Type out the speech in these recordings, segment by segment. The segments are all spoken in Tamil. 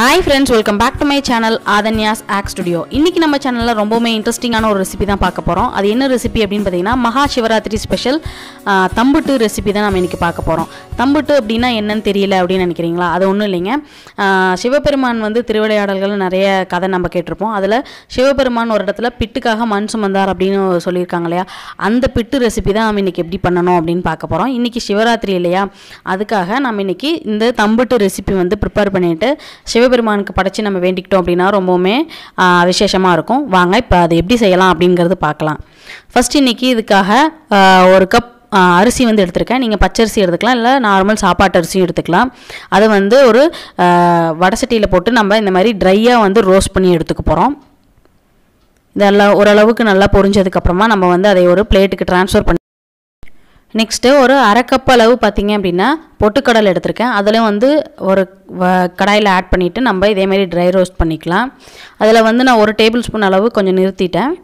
hi friends welcome back to my channel Aadhanya's ஆக் ஸ்டுடியோ இன்றைக்கி நம்ம சேனலில் ரொம்பவுமே இன்ட்ரெஸ்டிங்கான ஒரு ரெசிபி தான் பார்க்க போகிறோம் அது என்ன ரெசிபி அப்படின்னு பார்த்தீங்கன்னா மகா சிவராத்திரி ஸ்பெஷல் தம்புட்டு ரெசிபி தான் நம்ம இன்றைக்கி பார்க்க போகிறோம் தம்புட்டு அப்படின்னா என்னன்னு தெரியல அப்படின்னு நினைக்கிறீங்களா அது ஒன்றும் இல்லைங்க ஆ, சிவபெருமான் வந்து திருவிளையாடல்கள் நிறைய கதை நம்ம கேட்டிருப்போம் அதில் சிவபெருமான் ஒரு இடத்துல பிட்டுக்காக மண் சுமந்தார் அப்படின்னு சொல்லியிருக்காங்க இல்லையா அந்த பிட்டு ரெசிபி தான் நம்ம இன்றைக்கி எப்படி பண்ணணும் அப்படின்னு பார்க்க போகிறோம் இன்றைக்கி சிவராத்திரி இல்லையா அதுக்காக நம்ம இன்றைக்கி இந்த தம்புட்டு ரெசிபி வந்து ப்ரிப்பேர் பண்ணிவிட்டு சிவபெருமானுக்கு படைச்சு நம்ம வேண்டிக்கிட்டோம் அப்படின்னா ரொம்பவுமே விசேஷமாக இருக்கும் வாங்க இப்போ அதை எப்படி செய்யலாம் அப்படிங்கிறது பார்க்கலாம் ஃபஸ்ட் இன்றைக்கி இதுக்காக ஆ, ஒரு கப் ஆ, அரிசி வந்து எடுத்திருக்கேன் நீங்கள் பச்சரிசி எடுத்துக்கலாம் இல்லை நார்மல் சாப்பாட்டு அரிசியும் எடுத்துக்கலாம் அதை வந்து ஒரு ஆ, வடசட்டியில் போட்டு நம்ம இந்த மாதிரி ட்ரையாக வந்து ரோஸ்ட் பண்ணி எடுத்துக்க போகிறோம் இதெல்லாம் ஓரளவுக்கு நல்லா பொரிஞ்சதுக்கப்புறமா நம்ம வந்து அதை ஒரு பிளேட்டுக்கு ட்ரான்ஸ்ஃபர் பண்ணி நெக்ஸ்ட்டு ஒரு அரை கப் அளவு பார்த்தீங்க அப்படின்னா பொட்டுக்கடலை எடுத்திருக்கேன் அதில் வந்து ஒரு வ- கடாயில் ஆட் பண்ணிவிட்டு நம்ம இதேமாரி ட்ரை ரோஸ்ட் பண்ணிக்கலாம் அதில் வந்து நான் ஒரு டேபிள் ஸ்பூன் அளவு கொஞ்சம் நிறுத்திட்டேன்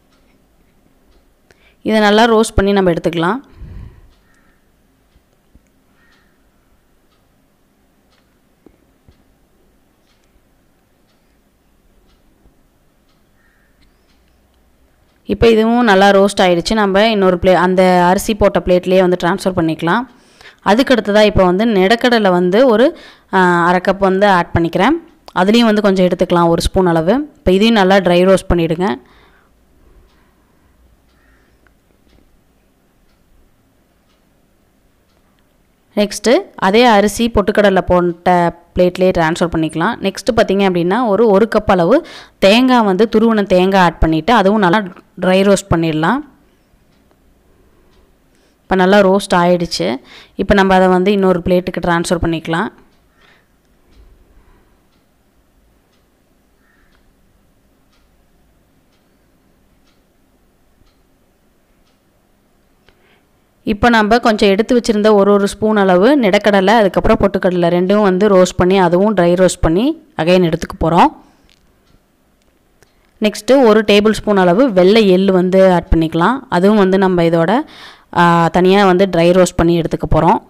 இதை நல்லா ரோஸ்ட் பண்ணி நம்ம எடுத்துக்கலாம் இப்போ இதுவும் நல்லா ரோஸ்ட் ஆயிடுச்சு நம்ம இன்னொரு பிளே அந்த அரிசி போட்ட பிளேட்லேயே வந்து ட்ரான்ஸ்ஃபர் பண்ணிக்கலாம் அதுக்கு அடுத்ததாக இப்போ வந்து நெடக்கடலை வந்து ஒரு ஆ, அரை கப் வந்து ஆட் பண்ணிக்கிறேன் அதுலேயும் வந்து கொஞ்சம் எடுத்துக்கலாம் ஒரு ஸ்பூன் அளவு இப்போ இதையும் நல்லா ட்ரை ரோஸ்ட் பண்ணிவிடுங்க நெக்ஸ்ட்டு அதே அரிசி பொட்டுக்கடலை போட்ட பிளேட்லேயே ட்ரான்ஸ்ஃபர் பண்ணிக்கலாம் நெக்ஸ்ட்டு பார்த்தீங்க அப்படின்னா ஒரு ஒரு கப் அளவு தேங்காய் வந்து துருவன தேங்காய் ஆட் பண்ணிவிட்டு அதுவும் நல்லா ட்ரை ரோஸ்ட் பண்ணிடலாம் இப்போ நல்லா ரோஸ்ட் ஆயிடுச்சு இப்போ நம்ம அதை வந்து இன்னொரு பிளேட்டுக்கு ட்ரான்ஸ்ஃபர் பண்ணிக்கலாம் இப்போ நம்ம கொஞ்சம் எடுத்து வச்சுருந்த ஒரு ஒரு ஸ்பூன் அளவு நிடக்கடலை அதுக்கப்புறம் பொட்டுக்கடலை ரெண்டும் வந்து ரோஸ்ட் பண்ணி அதுவும் ட்ரை ரோஸ்ட் பண்ணி அகைன் எடுத்துக்க போகிறோம் நெக்ஸ்ட்டு ஒரு டேபிள் ஸ்பூன் அளவு வெள்ளை எள்ளு வந்து ஆட் பண்ணிக்கலாம் அதுவும் வந்து நம்ம இதோட தனியாக வந்து ட்ரை ரோஸ்ட் பண்ணி எடுத்துக்க போகிறோம்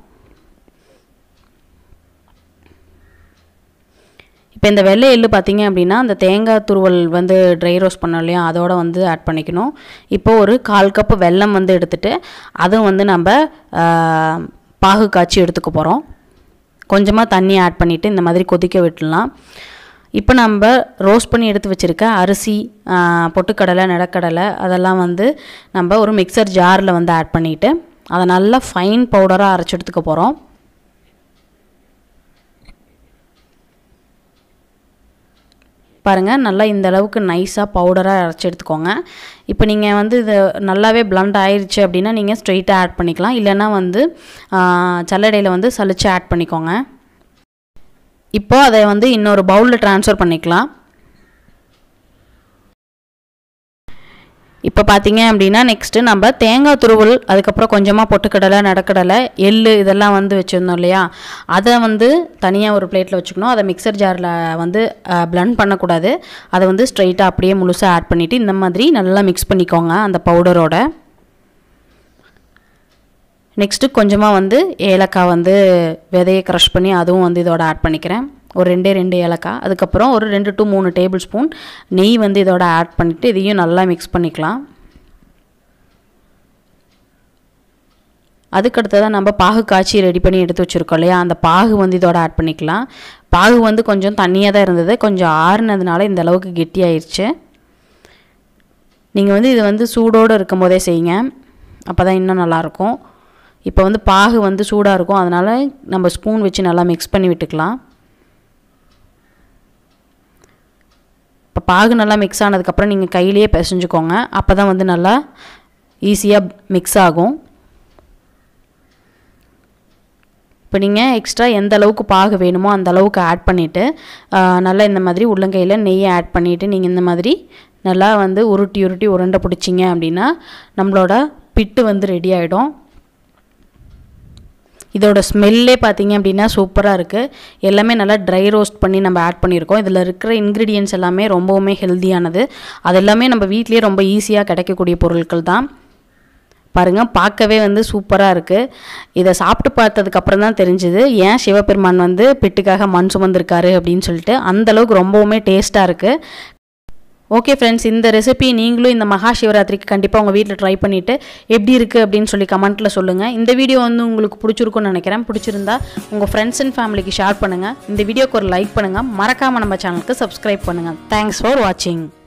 இப்போ இந்த வெள்ளை எள்ளு பார்த்தீங்க அப்படின்னா அந்த தேங்காய் துருவல் வந்து ட்ரை ரோஸ்ட் பண்ணோம் இல்லையா அதோட வந்து ஆட் பண்ணிக்கணும் இப்போ ஒரு கால் கப்பு வெல்லம் வந்து எடுத்துட்டு அதுவும் வந்து நம்ம ஆ, பாகு காய்ச்சி எடுத்துக்க போகிறோம் கொஞ்சமாக தண்ணி ஆட் பண்ணிவிட்டு இந்த மாதிரி கொதிக்க விட்டுடலாம் இப்போ நம்ம ரோஸ்ட் பண்ணி எடுத்து வச்சுருக்க அரிசி ஆ, பொட்டுக்கடலை நிலக்கடலை அதெல்லாம் வந்து நம்ம ஒரு மிக்சர் ஜாரில் வந்து ஆட் பண்ணிவிட்டு அதை நல்லா ஃபைன் பவுடராக அரைச்சி எடுத்துக்க போகிறோம் பாருங்கள் நல்லா இந்த அளவுக்கு நைஸாக பவுடராக அரைச்சி எடுத்துக்கோங்க இப்போ நீங்கள் வந்து இது நல்லாவே பிளண்ட் ஆயிருச்சு அப்படின்னா நீங்கள் ஸ்ட்ரெயிட்டாக ஆட் பண்ணிக்கலாம் இல்லைன்னா வந்து சல்லடையில் வந்து சலிச்சு ஆட் பண்ணிக்கோங்க இப்போ அதை வந்து இன்னொரு பவுலில் ட்ரான்ஸ்ஃபர் பண்ணிக்கலாம் இப்போ பார்த்தீங்க அப்படின்னா நெக்ஸ்ட்டு நம்ம தேங்காய் துருவல் அதுக்கப்புறம் கொஞ்சமாக பொட்டுக்கடலை நடக்கடலை எள்ளு இதெல்லாம் வந்து வச்சுருந்தோம் இல்லையா அதை வந்து தனியாக ஒரு பிளேட்டில் வச்சுக்கணும் அதை மிக்சர் ஜாரில் வந்து blend பண்ணக்கூடாது அதை வந்து ஸ்ட்ரைட்டாக அப்படியே முழுசாக ஆட் பண்ணிவிட்டு இந்த மாதிரி நல்லா மிக்ஸ் பண்ணிக்கோங்க அந்த பவுடரோட நெக்ஸ்ட்டு கொஞ்சமாக வந்து ஏலக்காய் வந்து விதையை க்ரஷ் பண்ணி அதுவும் வந்து இதோட ஆட் பண்ணிக்கிறேன் ஒரு ரெண்டே ரெண்டு ஏலக்காய் அதுக்கப்புறம் ஒரு ரெண்டு டு மூணு டேபிள் ஸ்பூன் நெய் வந்து இதோட ஆட் பண்ணிவிட்டு இதையும் நல்லா மிக்ஸ் பண்ணிக்கலாம் அதுக்கடுத்ததாக நம்ம பாகு காய்ச்சி ரெடி பண்ணி எடுத்து வச்சுருக்கோம் இல்லையா அந்த பாகு வந்து இதோட ஆட் பண்ணிக்கலாம் பாகு வந்து கொஞ்சம் தண்ணியாக தான் இருந்தது கொஞ்சம் ஆறுனதுனால இந்த அளவுக்கு கெட்டியாயிருச்சு நீங்கள் வந்து இது வந்து சூடோடு இருக்கும் போதே செய்யுங்க அப்போ தான் இன்னும் நல்லாயிருக்கும் இப்போ வந்து பாகு வந்து சூடாக இருக்கும் அதனால் நம்ம ஸ்பூன் வச்சு நல்லா மிக்ஸ் பண்ணி விட்டுக்கலாம் இப்போ பாகு நல்லா மிக்ஸ் ஆனதுக்கப்புறம் நீங்கள் கையிலேயே பிசைஞ்சுக்கோங்க அப்போ தான் வந்து நல்லா ஈஸியாக மிக்ஸ் ஆகும் இப்போ நீங்கள் எக்ஸ்ட்ரா எந்த அளவுக்கு பாகு வேணுமோ அந்த அளவுக்கு ஆட் பண்ணிவிட்டு நல்லா இந்த மாதிரி உள்ளங்கையில் நெய்யை ஆட் பண்ணிவிட்டு நீங்கள் இந்த மாதிரி நல்லா வந்து உருட்டி உருட்டி உருண்டை பிடிச்சிங்க அப்படின்னா நம்மளோட பிட்டு வந்து ரெடி ஆகிடும் இதோட ஸ்மெல்லே பார்த்தீங்க அப்படின்னா சூப்பராக இருக்குது எல்லாமே நல்லா ட்ரை ரோஸ்ட் பண்ணி நம்ம ஆட் பண்ணியிருக்கோம் இதில் இருக்கிற இன்க்ரீடியன்ஸ் எல்லாமே ரொம்பவுமே ஹெல்தியானது அது எல்லாமே நம்ம வீட்லேயே ரொம்ப ஈஸியாக கிடைக்கக்கூடிய பொருட்கள் தான் பாருங்கள் பார்க்கவே வந்து சூப்பராக இருக்குது இதை சாப்பிட்டு பார்த்ததுக்கப்புறம் தான் தெரிஞ்சுது ஏன் சிவபெருமான் வந்து பிட்டுக்காக மண் சுமந்திருக்காரு அப்படின்னு சொல்லிட்டு அந்தளவுக்கு ரொம்பவுமே டேஸ்ட்டாக இருக்குது ஓகே ஃப்ரெண்ட்ஸ் இந்த ரெசிபி நீங்களும் இந்த மகா சிவராத்திரிக்கு கண்டிப்பாக உங்கள் வீட்டில் ட்ரை பண்ணிவிட்டு எப்படி இருக்குது அப்படின்னு சொல்லி கமெண்ட்டில் சொல்லுங்கள் இந்த வீடியோ வந்து உங்களுக்கு பிடிச்சிருக்கும்னு நினைக்கிறேன் பிடிச்சிருந்தா உங்கள் ஃப்ரெண்ட்ஸ் அண்ட் ஃபேமிலிக்கு ஷேர் பண்ணுங்கள் இந்த வீடியோக்கு ஒரு லைக் பண்ணுங்கள் மறக்காமல் நம்ம சேனலுக்கு சப்ஸ்கிரைப் பண்ணுங்கள் தேங்க்ஸ் ஃபார் வாட்சிங்